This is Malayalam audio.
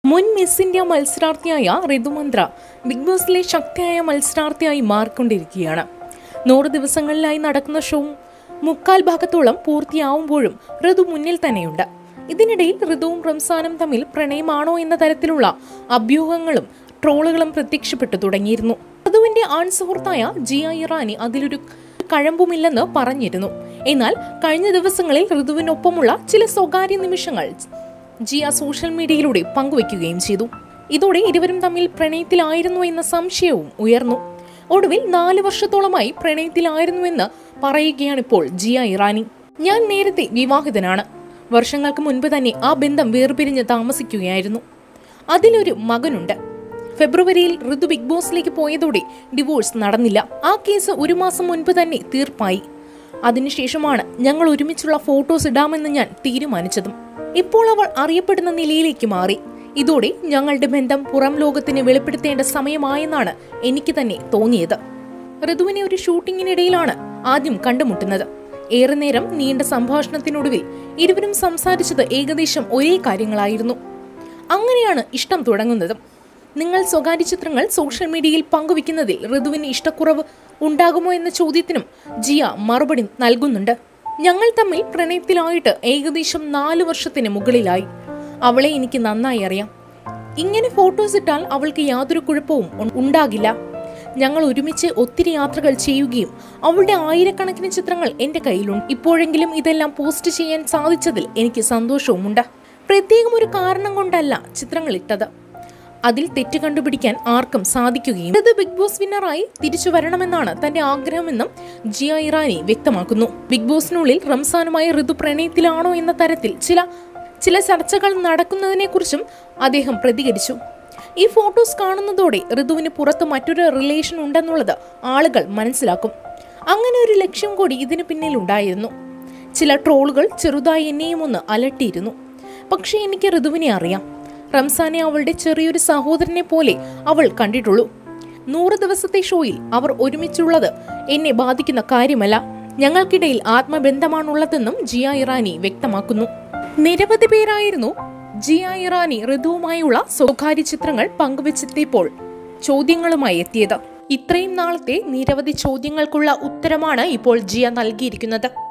മുൻ മിസ് ഇന്ത്യ മത്സരാർത്ഥിയായ ഋതുമന്ത്ര ബിഗ് ബോസിലെ ശക്തിയായ മത്സരാർത്ഥിയായി മാറിക്കൊണ്ടിരിക്കുകയാണ് നൂറ് ദിവസങ്ങളിലായി നടക്കുന്ന ഷോ മുക്കാൽ ഭാഗത്തോളം പൂർത്തിയാവുമ്പോഴും ഋതു മുന്നിൽ തന്നെയുണ്ട് ഇതിനിടയിൽ ഋതുവും റംസാനും തമ്മിൽ പ്രണയമാണോ എന്ന തരത്തിലുള്ള അഭ്യൂഹങ്ങളും ട്രോളുകളും പ്രത്യക്ഷപ്പെട്ടു തുടങ്ങിയിരുന്നു ഋതുവിന്റെ ആൺ സുഹൃത്തായ ജിയ ഇറാനി അതിലൊരു കഴമ്പുമില്ലെന്ന് പറഞ്ഞിരുന്നു എന്നാൽ കഴിഞ്ഞ ദിവസങ്ങളിൽ ഋതുവിനൊപ്പമുള്ള ചില സ്വകാര്യ നിമിഷങ്ങൾ ജിയ സോഷ്യൽ മീഡിയയിലൂടെ പങ്കുവയ്ക്കുകയും ചെയ്തു ഇതോടെ ഇരുവരും തമ്മിൽ പ്രണയത്തിലായിരുന്നു എന്ന സംശയവും ഉയർന്നു ഒടുവിൽ നാല് വർഷത്തോളമായി പ്രണയത്തിലായിരുന്നുവെന്ന് പറയുകയാണിപ്പോൾ ജിയ ഇറാനി ഞാൻ നേരത്തെ വിവാഹിതനാണ് വർഷങ്ങൾക്ക് മുൻപ് തന്നെ ആ ബന്ധം വേർപിരിഞ്ഞ് താമസിക്കുകയായിരുന്നു അതിലൊരു മകനുണ്ട് ഫെബ്രുവരിയിൽ ഋതു ബിഗ് ബോസിലേക്ക് പോയതോടെ ഡിവോഴ്സ് നടന്നില്ല ആ കേസ് ഒരു മാസം മുൻപ് തന്നെ തീർപ്പായി അതിനുശേഷമാണ് ഞങ്ങൾ ഒരുമിച്ചുള്ള ഫോട്ടോസ് ഇടാമെന്ന് ഞാൻ തീരുമാനിച്ചതും ഇപ്പോൾ അവൾ അറിയപ്പെടുന്ന നിലയിലേക്ക് മാറി ഇതോടെ ഞങ്ങളുടെ ബന്ധം പുറം ലോകത്തിന് വെളിപ്പെടുത്തേണ്ട സമയമായെന്നാണ് എനിക്ക് തന്നെ തോന്നിയത് ഋതുവിനെ ഒരു ഷൂട്ടിങ്ങിനിടയിലാണ് ആദ്യം കണ്ടുമുട്ടുന്നത് ഏറെ നേരം നീണ്ട സംഭാഷണത്തിനൊടുവിൽ ഇരുവരും സംസാരിച്ചത് ഏകദേശം ഒരേ കാര്യങ്ങളായിരുന്നു അങ്ങനെയാണ് ഇഷ്ടം തുടങ്ങുന്നതും നിങ്ങൾ സ്വകാര്യ ചിത്രങ്ങൾ സോഷ്യൽ മീഡിയയിൽ പങ്കുവെക്കുന്നതിൽ ഋതുവിന് ഇഷ്ടക്കുറവ് ഉണ്ടാകുമോ എന്ന ചോദ്യത്തിനും ജിയ മറുപടി നൽകുന്നുണ്ട് ഞങ്ങൾ തമ്മിൽ പ്രണയത്തിലായിട്ട് ഏകദേശം നാല് വർഷത്തിന് മുകളിലായി അവളെ എനിക്ക് നന്നായി അറിയാം ഇങ്ങനെ ഫോട്ടോസ് ഇട്ടാൽ അവൾക്ക് യാതൊരു കുഴപ്പവും ഉ- ഉണ്ടാകില്ല ഞങ്ങൾ ഒരുമിച്ച് ഒത്തിരി യാത്രകൾ ചെയ്യുകയും അവളുടെ ആയിരക്കണക്കിന് ചിത്രങ്ങൾ എൻ്റെ കയ്യിലുണ്ട് ഇപ്പോഴെങ്കിലും ഇതെല്ലാം പോസ്റ്റ് ചെയ്യാൻ സാധിച്ചതിൽ എനിക്ക് സന്തോഷവുമുണ്ട് പ്രത്യേകം ഒരു കാരണം കൊണ്ടല്ല ചിത്രങ്ങൾ ഇട്ടത് അതിൽ തെറ്റ് കണ്ടുപിടിക്കാൻ ആർക്കും സാധിക്കുകയും ഇത് ബിഗ് ബോസ് വിന്നറായി തിരിച്ചു വരണമെന്നാണ് തന്റെ ആഗ്രഹമെന്നും ജിയ ഇറാനി വ്യക്തമാക്കുന്നു ബിഗ് ബോസിനുള്ളിൽ റംസാനുമായി ഋതു പ്രണയത്തിലാണോ എന്ന തരത്തിൽ ചില ചില ചർച്ചകൾ നടക്കുന്നതിനെക്കുറിച്ചും അദ്ദേഹം പ്രതികരിച്ചു ഈ ഫോട്ടോസ് കാണുന്നതോടെ ഋതുവിന് പുറത്ത് മറ്റൊരു റിലേഷൻ ഉണ്ടെന്നുള്ളത് ആളുകൾ മനസ്സിലാക്കും അങ്ങനെ ഒരു ലക്ഷ്യം കൂടി ഇതിന് പിന്നിൽ ഉണ്ടായിരുന്നു ചില ട്രോളുകൾ ചെറുതായി എന്നെയും ഒന്ന് അലട്ടിയിരുന്നു പക്ഷേ എനിക്ക് ഋതുവിനെ അറിയാം റംസാനെ അവളുടെ ചെറിയൊരു സഹോദരനെ പോലെ അവൾ കണ്ടിട്ടുള്ളൂ നൂറ് ദിവസത്തെ ഷോയിൽ അവർ ഒരുമിച്ചുള്ളത് എന്നെ ബാധിക്കുന്ന കാര്യമല്ല ഞങ്ങൾക്കിടയിൽ ആത്മബന്ധമാണുള്ളതെന്നും ജിയ ഇറാനി വ്യക്തമാക്കുന്നു നിരവധി പേരായിരുന്നു ജിയ ഇറാനി ഋതുവുമായുള്ള സ്വകാര്യ ചിത്രങ്ങൾ പങ്കുവച്ചെത്തിയപ്പോൾ ചോദ്യങ്ങളുമായി എത്തിയത് ഇത്രയും നാളത്തെ നിരവധി ചോദ്യങ്ങൾക്കുള്ള ഉത്തരമാണ് ഇപ്പോൾ ജിയ നൽകിയിരിക്കുന്നത്